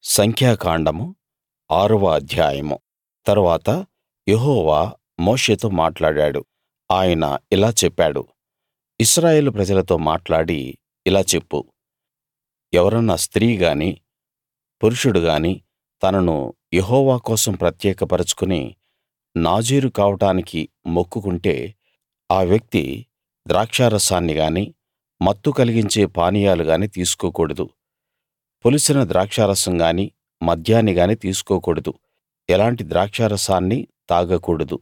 సంఖ్యాకాండము ఆరవ అధ్యాయము తరువాత యెహోవా మోషేతో మాట్లాడాడు ఆయన ఇలా చెప్పాడు ఇశ్రాయేలు ప్రజలతో మాట్లాడి ఇలా చెప్పు ఎవరన్నా స్త్రీ గాని పురుషుడు గాని తనను యెహోవా కోసం ప్రత్యేక పరచుకుని నాజీరు కావడానికి మొక్కుకుంటే ఆ వ్యక్తి ద్రాక్షారసాన్ని గాని మత్తు కలిగించే పానీయాలు గాని తీసుకోకూడదు పులిసిన ద్రాక్షారసం గాని మద్యాన్ని గాని తీసుకోకూడదు ఎలాంటి ద్రాక్షారసాన్నీ తాగకూడదు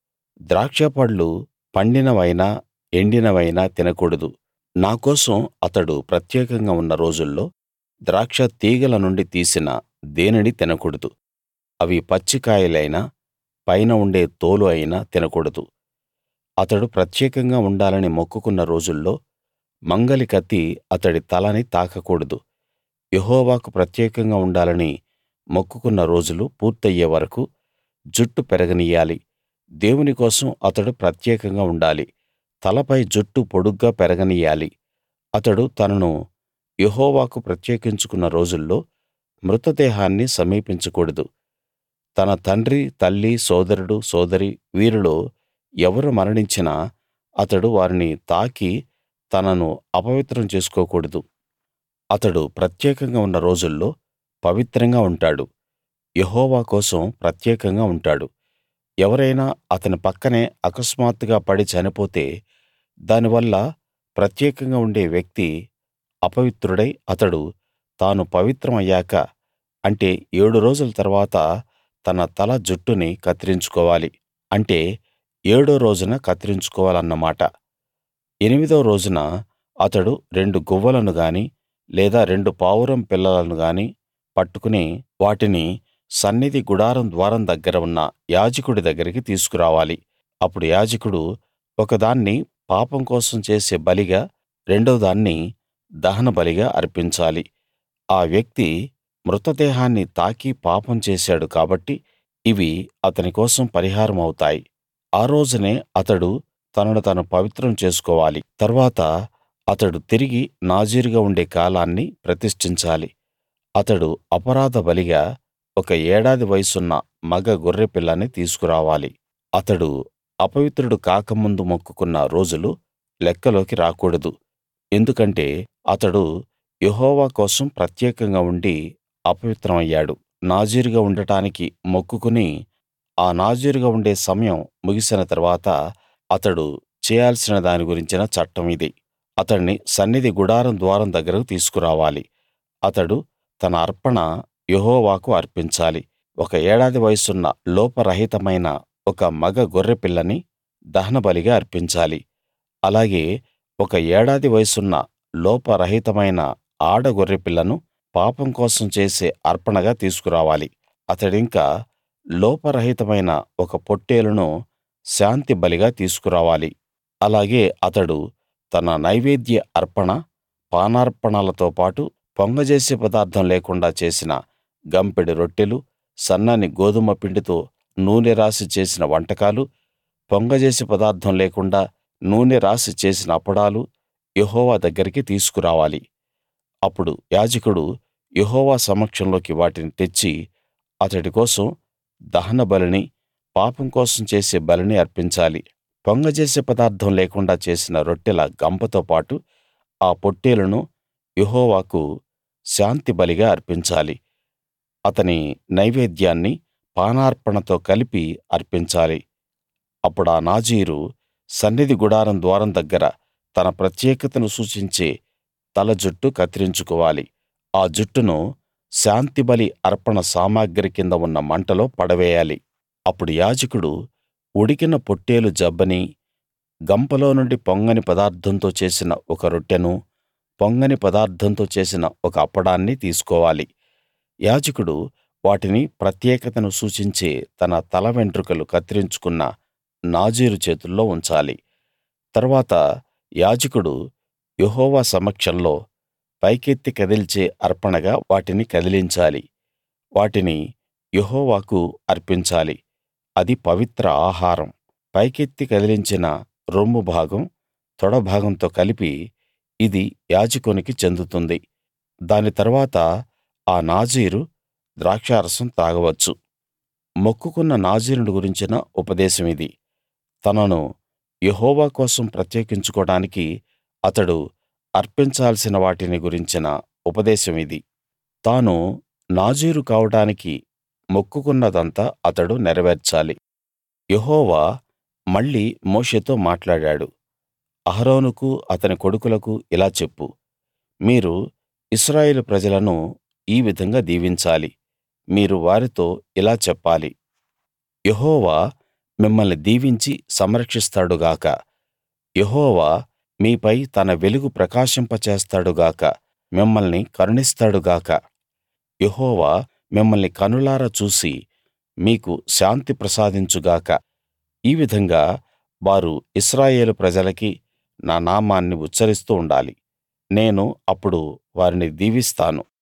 ద్రాక్షపళ్ళు పండినవైనా ఎండినవైనా తినకూడదు నా కోసం అతడు ప్రత్యేకంగా ఉన్న రోజుల్లో ద్రాక్ష తీగల నుండి తీసిన దేనినీ తినకూడదు అవి పచ్చి కాయలైనా పైన ఉండే తోలు అయినా తినకూడదు అతడు ప్రత్యేకంగా ఉండాలని మొక్కుకున్న రోజుల్లో మంగలి కత్తి అతడి తలని తాకకూడదు యెహోవాకు ప్రత్యేకంగా ఉండాలని మొక్కుకున్న రోజులు పూర్తయ్యే వరకూ జుట్టు పెరగనియ్యాలి దేవుని కోసం అతడు ప్రత్యేకంగా ఉండాలి తలపై జుట్టు పొడుగ్గా పెరగనియ్యాలి అతడు తనను యెహోవాకు ప్రత్యేకించుకున్న రోజుల్లో మృతదేహాన్ని సమీపించకూడదు తన తండ్రి తల్లి సోదరుడు సోదరి వీరిలో ఎవరు మరణించినా అతడు వారిని తాకి తనను అపవిత్రం చేసుకోకూడదు అతడు ప్రత్యేకంగా ఉన్న రోజుల్లో పవిత్రంగా ఉంటాడు యెహోవా కోసం ప్రత్యేకంగా ఉంటాడు ఎవరైనా అతని పక్కనే అకస్మాత్తుగా పడి చనిపోతే దానివల్ల ప్రత్యేకంగా ఉండే వ్యక్తి అపవిత్రుడై అతడు తాను పవిత్రం అయ్యాక అంటే ఏడు రోజుల తరువాత తన తల జుట్టుని కత్తిరించుకోవాలి అంటే ఏడో రోజున కత్తిరించుకోవాలన్నమాట ఎనిమిదో రోజున అతడు రెండు గువ్వలను గాని లేదా రెండు పావురం పిల్లలను గాని పట్టుకుని వాటిని సన్నిధి గుడారం ద్వారం దగ్గర ఉన్న యాజకుడి దగ్గరికి తీసుకురావాలి అప్పుడు యాజకుడు ఒకదాన్ని పాపం కోసం చేసే బలిగా రెండో దాన్ని దహనబలిగా అర్పించాలి ఆ వ్యక్తి మృతదేహాన్ని తాకి పాపం చేశాడు కాబట్టి ఇవి అతని కోసం పరిహారం అవుతాయి ఆ రోజునే అతడు తనను తాను పవిత్రం చేసుకోవాలి తర్వాత అతడు తిరిగి నాజీరుగా ఉండే కాలాన్ని ప్రతిష్ఠించాలి అతడు అపరాధ బలిగా ఒక ఏడాది వయసున్న మగ గొర్రెపిల్లని తీసుకురావాలి అతడు అపవిత్రుడు కాకముందు మొక్కుకున్న రోజులు లెక్కలోకి రాకూడదు ఎందుకంటే అతడు యెహోవా కోసం ప్రత్యేకంగా ఉండి అపవిత్రం అయ్యాడు నాజీరుగా ఉండటానికి మొక్కుకుని ఆ నాజీరుగా ఉండే సమయం ముగిసిన తరువాత అతడు చేయాల్సిన దాని గురించిన చట్టం ఇది అతణ్ణి సన్నిధి గుడారం ద్వారం దగ్గరకు తీసుకురావాలి అతడు తన అర్పణ యెహోవాకు అర్పించాలి ఒక ఏడాది వయసున్న లోపరహితమైన ఒక మగ గొర్రెపిల్లని దహనబలిగా అర్పించాలి అలాగే ఒక ఏడాది వయసున్న లోపరహితమైన ఆడ గొర్రెపిల్లను పాపం కోసం చేసే అర్పణగా తీసుకురావాలి అతడింకా లోపరహితమైన ఒక పొట్టేలును శాంతి బలిగా తీసుకురావాలి అలాగే అతడు తన నైవేద్య అర్పణ పానార్పణలతో పాటు పొంగజేసే పదార్థం లేకుండా చేసిన గంపెడు రొట్టెలు సన్నని గోదుమ పిండితో నూనె రాసి చేసిన వంటకాలు పొంగజేసే పదార్థం లేకుండా నూనె రాసి చేసిన అప్పడాలు యెహోవా దగ్గరికి తీసుకురావాలి అప్పుడు యాజకుడు యెహోవా సమక్షంలోకి వాటిని తెచ్చి అతడి కోసం దహనబలిని పాపం కోసం చేసే బలిని అర్పించాలి పొంగజేసే పదార్థం లేకుండా చేసిన రొట్టెల గంపతో పాటు ఆ పొట్టేలును యెహోవాకు శాంతి బలిగా అర్పించాలి అతని నైవేద్యాన్ని పానార్పణతో కలిపి అర్పించాలి అప్పుడా నాజీరు సన్నిధి గుడారం ద్వారం దగ్గర తన ప్రత్యేకతను సూచించే తల జుట్టు కత్తిరించుకోవాలి ఆ జుట్టును శాంతిబలి అర్పణ సామగ్రి కింద ఉన్న మంటలో పడవేయాలి అప్పుడు యాజకుడు ఉడికిన పొట్టేలు జబ్బనీ గంపలో నుండి పొంగని పదార్థంతో చేసిన ఒక రొట్టెనూ పొంగని పదార్థంతో చేసిన ఒక అప్పడాన్నీ తీసుకోవాలి యాజకుడు వాటిని ప్రత్యేకతను సూచించే తన తల వెంట్రుకలు కత్తిరించుకున్న నాజీరు చేతుల్లో ఉంచాలి తరువాత యాజకుడు యెహోవా సమక్షంలో పైకెత్తి కదిల్చే అర్పణగా వాటిని కదిలించాలి వాటిని యెహోవాకు అర్పించాలి అది పవిత్ర ఆహారం పైకెత్తి కదిలించిన రొమ్ము భాగం తొడ భాగంతో కలిపి ఇది యాజకునికి చెందుతుంది దాని తరువాత ఆ నాజీరు ద్రాక్షారసం తాగవచ్చు మొక్కుకున్న నాజీరును గురించిన ఉపదేశం ఇది తనను యెహోవా కోసం ప్రత్యేకించుకోడానికి అతడు అర్పించాల్సిన వాటిని గురించిన ఉపదేశం ఇది తాను నాజీరు కావడానికి మొక్కుకున్నదంతా అతడు నెరవేర్చాలి యెహోవా మళ్ళీ మోషేతో మాట్లాడాడు అహరోనుకు అతని కొడుకులకు ఇలా చెప్పు మీరు ఇశ్రాయేలు ప్రజలను ఈ విధంగా దీవించాలి మీరు వారితో ఇలా చెప్పాలి యెహోవా మిమ్మల్ని దీవించి సంరక్షిస్తాడు గాక యెహోవా మీపై తన వెలుగు ప్రకాశింపచేస్తాడు గాక మిమ్మల్ని కరుణిస్తాడు గాక యెహోవా మిమ్మల్ని కనులారా చూసి మీకు శాంతి ప్రసాదించు గాక ఈ విధంగా వారు ఇశ్రాయేలు ప్రజలకి నా నామాన్ని ఉచ్చరిస్తూ ఉండాలి నేను అప్పుడు వారిని దీవిస్తాను